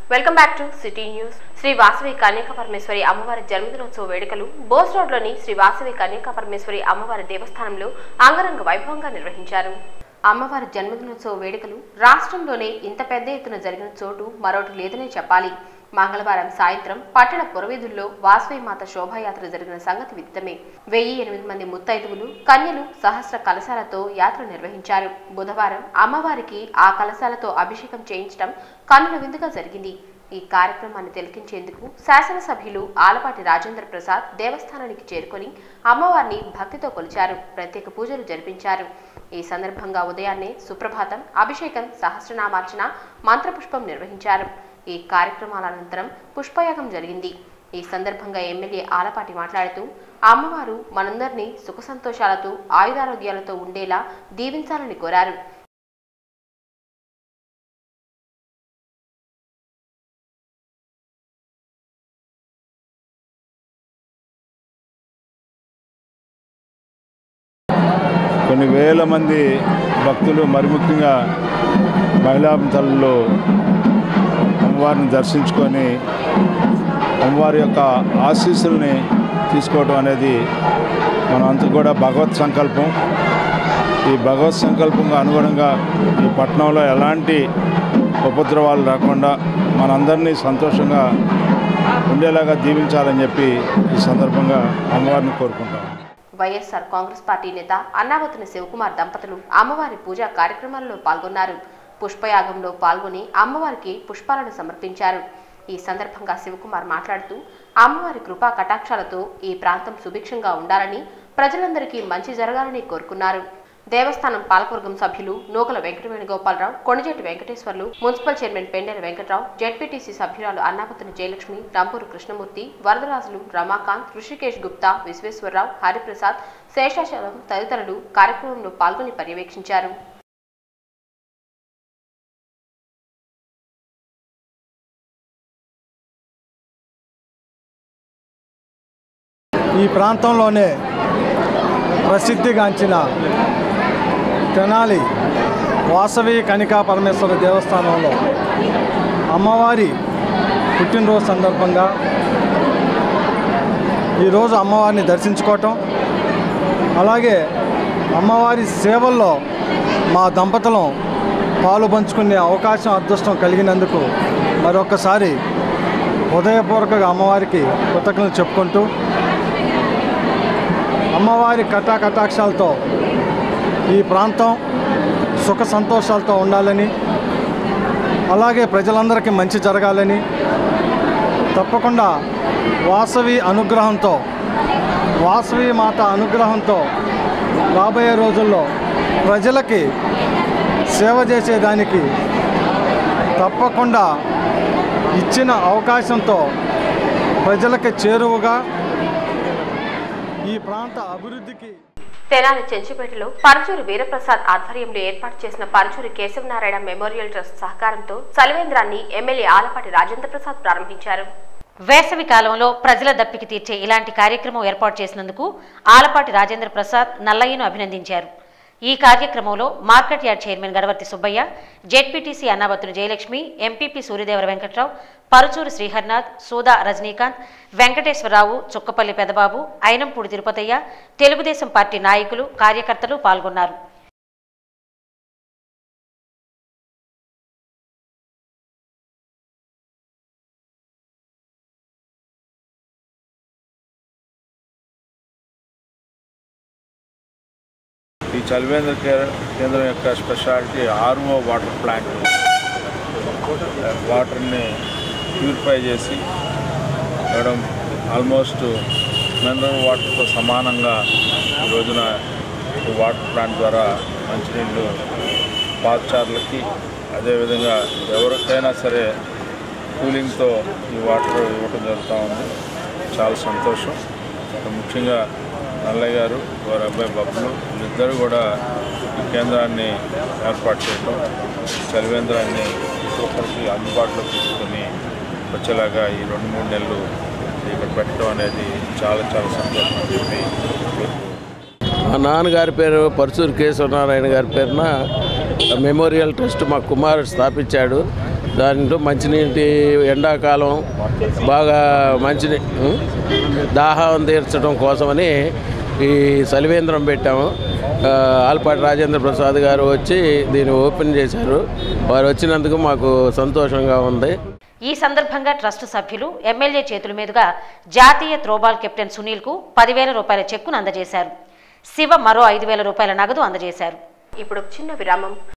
Welcome back to city news Sri Vasavi Kanyaka Parameshwari అమ్మవారి జన్మదినోత్సవ వేడుకలు బోస్ రోడ్లోని శ్రీ వాసవి కన్యకా పరమేశ్వరి అమ్మవారి దేవస్థానంలో అంగరంగ వైభవంగా నిర్వహించారు అమ్మవారి జన్మదినోత్సవ వేడుకలు రాష్ట్రంలోనే ఇంత పెద్ద ఎత్తున జరిగిన చోటు మరొకటి లేదనే చెప్పాలి మంగళవారం సాయంత్రం పట్టణ పురవీధుల్లో వాసవి మాత శోభాయాత్ర జరిగిన సంగతి విదితమే వెయ్యి ఎనిమిది మంది ముత్తైదువులు కన్యలు సహస్ర కలశాలతో యాత్ర నిర్వహించారు బుధవారం అమ్మవారికి ఆ కలశాలతో అభిషేకం చేయించడం కన్నుల విందుగా జరిగింది ఈ కార్యక్రమాన్ని తిలకించేందుకు శాసనసభ్యులు ఆలపాటి రాజేంద్ర ప్రసాద్ దేవస్థానానికి చేరుకొని అమ్మవారిని భక్తితో కొలిచారు ప్రత్యేక పూజలు జరిపించారు ఈ సందర్భంగా ఉదయాన్నే సుప్రభాతం అభిషేకం సహస్రనామార్చన మంత్రపుష్పం నిర్వహించారు ఈ కార్యక్రమాల అనంతరం పుష్పయాగం జరిగింది ఈ సందర్భంగా ఎమ్మెల్యే ఆలపాటి మాట్లాడుతూ అమ్మవారు మనందరినీ సుఖ సంతోషాలతో ఆయుధారోగ్యాలతో ఉండేలా దీవించాలని కోరారు కొన్ని వేల మంది భక్తులు మరి ముఖ్యంగా మహిళా తల్లులు అమ్మవారిని దర్శించుకొని అమ్మవారి యొక్క ఆశీస్సుల్ని తీసుకోవడం అనేది మనంతా కూడా భగవత్ సంకల్పం ఈ భగవత్ సంకల్పంగా అనుగుణంగా ఈ పట్టణంలో ఎలాంటి ఉపద్రవాలు రాకుండా మనందరినీ సంతోషంగా ఉండేలాగా దీవించాలని చెప్పి ఈ సందర్భంగా అమ్మవారిని కోరుకుంటాం వైఎస్ఆర్ కాంగ్రెస్ పార్టీ నేత అన్నావతిని శివకుమార్ దంపతులు అమ్మవారి పూజా కార్యక్రమాల్లో పాల్గొన్నారు పుష్పయాగంలో పాల్గొని అమ్మవారికి పుష్పాలను సమర్పించారు ఈ సందర్భంగా శివకుమార్ మాట్లాడుతూ అమ్మవారి కృపా కటాక్షాలతో ఈ ప్రాంతం సుభిక్షంగా ఉండాలని ప్రజలందరికీ మంచి జరగాలని కోరుకున్నారు దేవస్థానం పాలకవర్గం సభ్యులు Nukala Venkata Venugopalarao Konijeti Venkateswarlu municipal chairman Pendela Venkatrao ZPTC సభ్యురాలు అన్నాపతిని జయలక్ష్మి రంపూరు కృష్ణమూర్తి వరదరాజులు రమాకాంత్ ఋషికేష్ గుప్తా విశ్వేశ్వరరావు హరిప్రసాద్ శేషాచలం తదితరులు కార్యక్రమంలో పాల్గొని పర్యవేక్షించారు ఈ ప్రాంతంలోనే ప్రసిద్ధిగాంచిన తెనాలి వాసవి కనికా పరమేశ్వర దేవస్థానంలో అమ్మవారి పుట్టినరోజు సందర్భంగా ఈరోజు అమ్మవారిని దర్శించుకోవటం అలాగే అమ్మవారి సేవల్లో మా దంపతులం పాలు పంచుకునే అవకాశం అదృష్టం కలిగినందుకు మరొకసారి హృదయపూర్వకంగా అమ్మవారికి కృతజ్ఞతలు చెప్పుకుంటూ అమ్మవారి కటా కటాక్షాలతో ఈ ప్రాంతం సుఖ సంతోషాలతో ఉండాలని అలాగే ప్రజలందరికీ మంచి జరగాలని తప్పకుండా వాసవి అనుగ్రహంతో వాసవి మాత అనుగ్రహంతో రాబోయే రోజుల్లో ప్రజలకి సేవ చేసేదానికి తప్పకుండా ఇచ్చిన అవకాశంతో ప్రజలకి చేరువగా ఈ ప్రాంత అభివృద్ధికి తెనాలి చెంచుపేటలో పరచూరు వీరప్రసాద్ ఆధ్వర్యంలో ఏర్పాటు చేసిన పరచూరు కేశవనారాయణ మెమోరియల్ ట్రస్ట్ సహకారంతో చలివేంద్రాన్ని ఎమ్మెల్యే ఆలపాటి రాజేంద్ర ప్రసాద్ ప్రారంభించారు వేసవి కాలంలో ప్రజల దప్పికి తీర్చే ఇలాంటి కార్యక్రమం ఏర్పాటు చేసినందుకు ఆలపాటి రాజేంద్ర ప్రసాద్ నల్లయ్యను అభినందించారు ఈ కార్యక్రమంలో market yard chairman Gadavarthi Subbaiah ZPTC Annabathuni Jayalakshmi MPP Suryadevara Venkatrao Paruchuru Sriharnath Suda Rajinikanth Venkateswararao Chukkapalli Pedababu Ayinampudi Tirupathaiah Telugu Desam party నాయకులు కార్యకర్తలు పాల్గొన్నారు ఈ చలివేంద్ర కే- కేంద్రం యొక్క స్పెషాలిటీ ఆర్ఓ వాటర్ ప్లాంట్ వాటర్ని ప్యూరిఫై చేసి మేడం ఆల్మోస్ట్ మినరల్ వాటర్తో సమానంగా ఈ రోజున ఈ వాటర్ ప్లాంట్ ద్వారా మంచినీళ్ళు పాదచారులకి అదేవిధంగా ఎవరికైనా సరే కూలింగ్తో ఈ వాటర్ ఇవ్వటం జరుగుతూ ఉంది చాలా సంతోషం ముఖ్యంగా నల్లయ్య గారు వారి అబ్బాయి బబ్బులు వీళ్ళిద్దరూ కూడా ఈ కేంద్రాన్ని ఏర్పాటు చేయడం చలివేంద్రాన్ని ఒక్కొక్కరికి అందుబాటులో తీసుకొని వచ్చేలాగా ఈ రెండు మూడు నెలలు ఇక్కడ పెట్టడం అనేది చాలా చాలా సంతోషం అని చెప్పి మా నాన్నగారి పేరు పరచూరు కేశవనారాయణ గారి పేరున మెమోరియల్ ట్రస్ట్ మా కుమారుడు స్థాపించాడు దాంట్లో మంచినీటి ఎండాకాలం బాగా మంచిని ఉం? దాహం తీర్చడం కోసమని ఈ సలివేంద్రం పెట్టాము ఆ, ఆల్పాటి రాజేంద్ర ప్రసాద్ గారు వచ్చి దీన్ని ఓపెన్ చేశారు వారు వచ్చినందుకు మాకు సంతోషంగా ఉంది ఈ సందర్భంగా ట్రస్ట్ సభ్యులు ఎమ్మెల్యే చేతుల మీదుగా జాతీయ త్రోబాల్ కెప్టెన్ సునీల్కు పదివేల రూపాయల చెక్కును అందజేశారు శివ మరో ఐదు వేల రూపాయల నగదు అందజేశారు ఇప్పుడు చిన్న విరామం